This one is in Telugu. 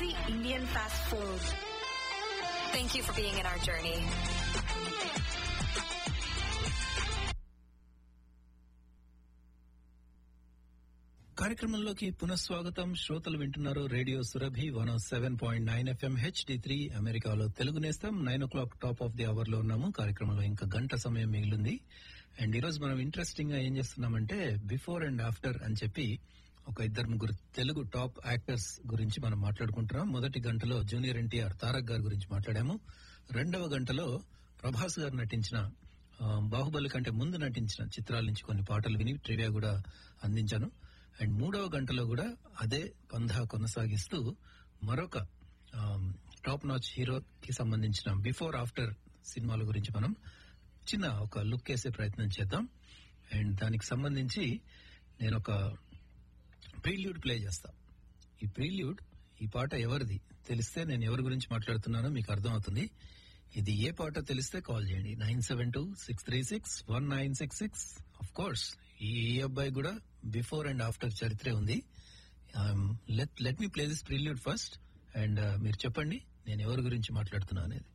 spicy Indian fast food. Thank you for being in our journey. కార్యక్రమంలోకి పునఃస్వాగతం శ్రోతలు వింటున్నారు radio Surabhi one seven point nine FM HD three అమెరికాలో తెలుగు నేస్తాం nine o'clock top of the hour లో ఉన్నాము కార్యక్రమంలో ఇంకా గంట సమయం మిగిలింది అండ్ ఈరోజు మనం ఇంట్రెస్టింగ్ గా ఏం చేస్తున్నామంటే బిఫోర్ అండ్ ఆఫ్టర్ అని చెప్పి ఒక ఇద్దరు ముగ్గురు తెలుగు టాప్ యాక్టర్స్ గురించి మనం మాట్లాడుకుంటున్నాం మొదటి గంటలో జూనియర్ ఎన్టీఆర్ తారక్ గారి గురించి మాట్లాడాము రెండవ గంటలో ప్రభాస్ గారు నటించిన ఆ, బాహుబలి కంటే ముందు నటించిన చిత్రాల నుంచి కొన్ని పాటలు విని ట్రివియా కూడా అందించాను అండ్ మూడవ గంటలో కూడా అదే పంధా కొనసాగిస్తూ మరొక టాప్ నాచ్ హీరోకి సంబంధించిన బిఫోర్ ఆఫ్టర్ సినిమాల గురించి మనం చిన్న ఒక లుక్ వేసే ప్రయత్నం చేద్దాం అండ్ దానికి సంబంధించి నేను ఒక ప్రీల్యూడ్ ప్లే చేస్తా ఈ ప్రీల్యూడ్ ఈ పాట ఎవరిది తెలిస్తే నేను ఎవరి గురించి మాట్లాడుతున్నానో మీకు అర్థమవుతుంది ఇది ఏ పాట తెలిస్తే కాల్ చేయండి nine seven two six three six one nine six six of course ఈ ఈ అబ్బాయి కూడా బిఫోర్ అండ్ ఆఫ్టర్ చరిత్రే ఉంది let let me play this prelude first and మీరు చెప్పండి నేను ఎవరి గురించి మాట్లాడుతున్నా అనేది